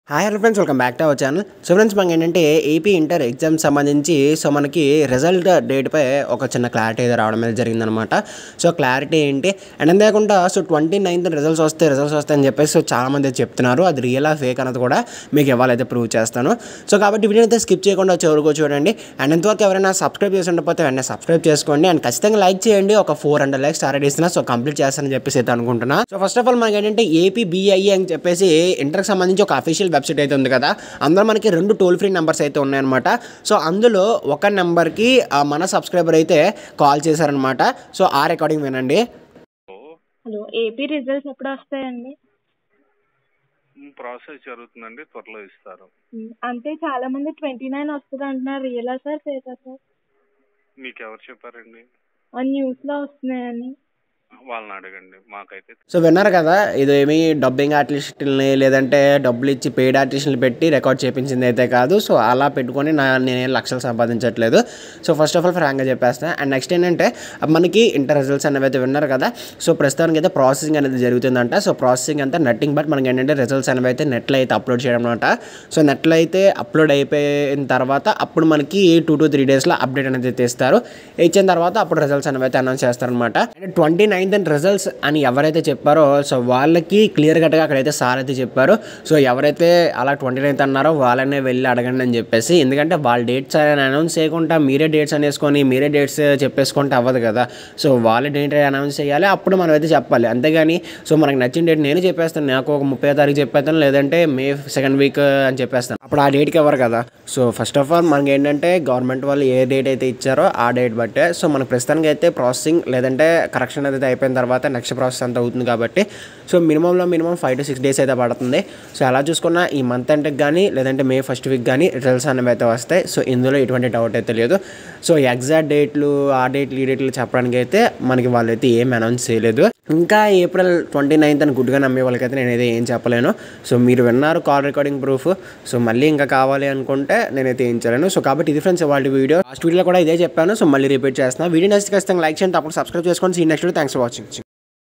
hi hello friends welcome back to our channel so friends మనకి ఏంటంటే AP inter exam సంబంధించి so మనకి result డేట్పై ఒక చిన్న క్లారిటీ అయితే రావడం అనేది జరిగిందనమాట సో క్లారిటీ ఏంటి అండ్ అంతేకాకుండా సో ట్వంటీ నైన్త్ రిజల్ట్స్ వస్తే రిజల్ట్స్ వస్తాయని చెప్పేసి సో చాలామంది అయితే చెప్తున్నారు అది రియల్ ఆ ఫేక్ అన్నది కూడా మీకు ఇవ్వాలైతే ప్రూవ్ చేస్తాను సో కాబట్టి వీడియో అయితే స్కిప్ చేయకుండా చివరికి చూడండి అండ్ ఎంతవరకు ఎవరైనా సబ్స్క్రైబ్ చేసి ఉండకపోతే వెంటనే సబ్స్క్రైబ్ చేసుకోండి అండ్ ఖచ్చితంగా లైక్ చేయండి ఒక ఫోర్ హండ్రెడ్ లైక్స్ టార్గెట్ ఇస్తున్నా సో కంప్లీట్ చేస్తానని చెప్పేసి అయితే అనుకుంటున్నా సో ఫస్ట్ ఆఫ్ ఆల్ మనకి ఏంటంటే ఏపీ బీఐఏ అని చెప్పేసి ఇంటర్కి సంబంధించి ఒక అఫీషియల్ వెబ్సైట్ అయితే ఉంది కదా అందులో మనకి రెండు టోల్ ఫ్రీ నెంబర్స్ అయితే ఉన్నాయన్నమాట సో అందులో ఒక నెంబర్కి ఆ, మన సబ్స్క్రైబర్ అయితే కాల్ చేశారనమాట సో ఆ రికార్డింగ్ వినండి హలో ఏపీ రిజల్ట్స్ ఎప్పుడు వస్తాయండి మ్, ప్రాసెస్ జరుగుతుందండి త్వరలో ఇస్తారు ఉమ్, అంటే చాలా మంది ట్వంటీ నైన్ వస్తుంది అంటున్నారు రియలా సార్ ఫేకా సార్ మీకు ఎవరు చెప్పారండి ఆ న్యూస్ లో వస్తున్నాయని వాళ్ళని అడగండి మాకైతే సో విన్నారు కదా ఇదేమి డబ్బింగ్ ఆర్టిస్టులని లేదంటే డబ్బులు ఇచ్చి పెయిడ్ ఆర్టిస్టులు పెట్టి రికార్డ్ చేయించింది అయితే కాదు సో అలా పెట్టుకొని నా నేనేం లక్షలు సంపాదించట్లేదు సో ఫస్ట్ ఆఫ్ ఆల్ ఫ్రాంక్గా చెప్పేస్తాను అండ్ నెక్స్ట్ ఏంటంటే మనకి ఇంటర్ రిజల్ట్స్ అనేవి అయితే విన్నారు కదా సో ప్రస్తుతానికి అయితే ప్రాసెసింగ్ అనేది జరుగుతుందంట సో ప్రాసెసింగ్ అంతా నెట్టింగ్ బట్ మనకి ఏంటంటే రిజల్ట్స్ అనేవి అయితే నెట్లో అయితే అప్లోడ్ చేయడం అనమాట సో నెట్లో అయితే అప్లోడ్ అయిపోయిన తర్వాత అప్పుడు మనకి టూ టు త్రీ డేస్లో అప్డేట్ అనేది తీస్తారు ఇచ్చిన తర్వాత అప్పుడు రిజల్ట్స్ అనేవి అయితే అనౌన్స్ చేస్తారనమాట and twenty ninth and results అని ఎవరైతే చెప్పారో సో వాళ్ళకి క్లియర్ కట్గా అక్కడైతే సార్ అయితే చెప్పారు సో ఎవరైతే అలా ట్వంటీ నైన్త్ అన్నారో వాళ్ళనే వెళ్ళి అడగండి అని చెప్పేసి ఎందుకంటే వాళ్ళ డేట్స్ అనౌన్స్ చేయకుండా మీరే డేట్స్ అనేసుకొని మీరే డేట్స్ చెప్పేసుకుంటే అవ్వదు కదా సో వాళ్ళ డేట్ అనౌన్స్ చేయాలి అప్పుడు మనం అయితే చెప్పాలి అంతేగాని సో మనకు నచ్చిన డేట్ నేను చెప్పేస్తాను నాకు ఒక ముప్పై తారీఖు చెప్పేస్తాను లేదంటే మే సెకండ్ వీక్ అని చెప్పేస్తాను అప్పుడు ఆ డేట్కి ఎవరు కదా సో ఫస్ట్ ఆఫ్ ఆల్ మనకి ఏంటంటే గవర్నమెంట్ వాళ్ళు ఏ డేట్ అయితే ఇచ్చారో ఆ డేట్ బట్టే సో మనకు ప్రస్తుతానికి అయితే ప్రాసెసింగ్ లేదంటే కరెక్షన్ అయితే అయిపోయిన తర్వాత నెక్స్ట్ ప్రాసెస్ అంతా అవుతుంది కాబట్టి సో మినిమంలో minimum five to six days అయితే పడుతుంది సో అలా చూసుకున్నా ఈ మంత్ ఎండ్కి కానీ లేదంటే మే ఫస్ట్ వీక్ కానీ రిజల్ట్స్ అనేవి అయితే వస్తాయి సో ఇందులో ఎటువంటి డౌట్ అయితే లేదు సో ఎగ్జాక్ట్ డేట్లు ఆ డేట్లు ఈ డేట్లు చెప్పడానికి అయితే మనకి వాళ్ళైతే ఏం అనౌన్స్ చేయలేదు ఇంకా ఏప్రిల్ ట్వంటీ నైన్త్ అని గుడ్గా నమ్మే వాళ్ళకైతే నేనైతే ఏం చెప్పలేను సో మీరు విన్నారు కాల్ రికార్డింగ్ ప్రూఫ్ సో మళ్ళీ ఇంకా కావాలి అనుకుంటే నేనైతే ఏం చేయలేను సో కాబట్టి ఇది ఫ్రెండ్స్ వాళ్ళ వీడియో లాస్ట్ వీడియోలో కూడా ఇదే చెప్పాను సో మళ్ళీ రిపీట్ చేస్తున్నాను వీడియో నచ్చితే ఖచ్చితంగా లైక్ చేయండి అప్పుడు సబ్స్క్రైబ్ చేసుకోండి see next thanks for watching